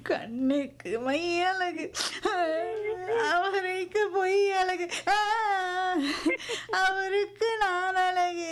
கண்ணுக்கு மை அழகு அவருக்கு பொய் அழகு ஆ, அவருக்கு நான் அழகு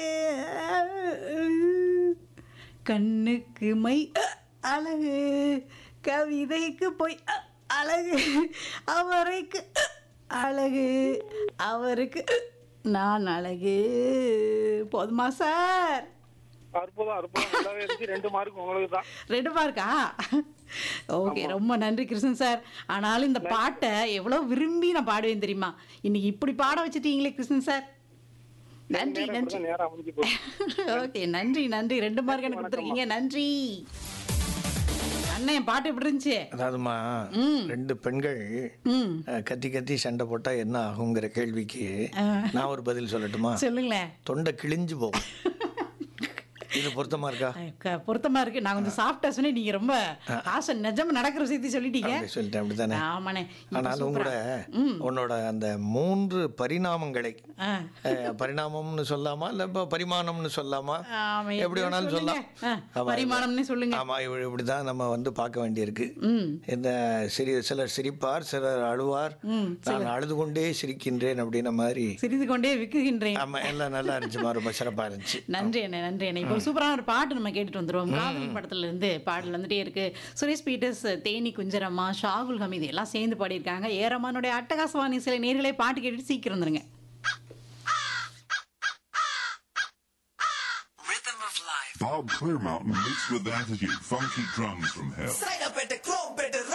கண்ணுக்கு மை அழகு கவிதைக்கு பொய் அழகு அவருக்கு அழகு அவருக்கு நான் அழகு போதுமா சார் அற்புதம் அற்புதம் நல்லாவே இருந்துச்சு ரெண்டு மார்க் உங்களுக்கு தான் ரெண்டு மார்க்கா ஓகே ரொம்ப நன்றி கிருஷ்ணன் சார் ஆனாலும் இந்த பாட்டை எவ்வளோ விரும்பி நான் பாடுவேன் தெரியுமா இன்னைக்கு இப்படி பாட வச்சுட்டீங்களே கிருஷ்ணன் சார் நன்றி நேரம் நன்றி இப்படிதான் நேரம் அமைஞ்சு போகுது ஓகே நன்றி நன்றி ரெண்டு மார்க் எனக்கு கொடுத்துருக்கீங்க நன்றி அண்ணன் பாட்டு எப்படி இருந்துச்சு அதாவதுமா ம். ரெண்டு பெண்கள் ம் அஹ், கத்தி கத்தி சண்டை போட்டா என்ன ஆகுங்கிற கேள்விக்கு ஆ. நான் ஒரு பதில் சொல்லட்டுமா சொல்லுங்களேன் தொண்டை கிழிஞ்சு போகும் இது பொருத்தமா இருக்கா க- பொருத்தமா இருக்கு நான் கொஞ்சம் சாஃப்டா சொன்னேன் நீங்க ரொம்ப ஆசை நிஜம் நடக்கிற விஷயத்தை சொல்லிட்டீங்க அப்படி சொல்லிட்டேன் அப்படித்தானே ஆமாண்ணே இப்ப ஆனாலும் கூட சூப்பரா. ம் உன்னோட அந்த மூன்று பரிணாமங்களை ஆ. அஹ், பரிணாமம்னு சொல்லாமா இல்ல இப்ப பரிமாணம்னு சொல்லாமா ஆமா, எப்படி எப்படியோ வேணாலும் சொல்லுங்க. சொல்லலாம் ஆ, ஆமா, பரிமாணம்னு சொல்லுங்க ஆமா இப்படி இப்படிதான் நம்ம வந்து பார்க்க வேண்டியிருக்கு ம் இந்த சிறி சிலர் சிரிப்பார் சிலர் அழுவார் ம், நான் அழுது கொண்டே சிரிக்கின்றேன் அப்படின்ன மாதிரி சிரித்து கொண்டே விக்குகின்றேன் ஆமா எல்லாம் நல்லா இருந்துச்சுமா ரொம்ப சிறப்பா இருந்துச்சு நன்றி அண்ணே நன்றி அண்ணே இப்போ ஒரு சூப்பரான ஒரு பாட்டு நம்ம கேட்டுட்டு வந்துருவோம் காதல் படத்துல இருந்து பாடல் வந்துட்டே இருக்கு சுரேஷ் பீட்டர்ஸ் தேனி குஞ்சரம்மா ஷாகுல் ஹமீது எல்லாம் சேர்ந்து பாடியிருக்காங்க ஏரமானுடைய அட்டகாசவாணி சில நேர்களை பாட்டு கேட்டுட்டு சீக்கிரம் வந்துருங்க Rhythm of life. Bob Clearmountain meets with attitude, funky drums from hell. Sign up at the Chrome Better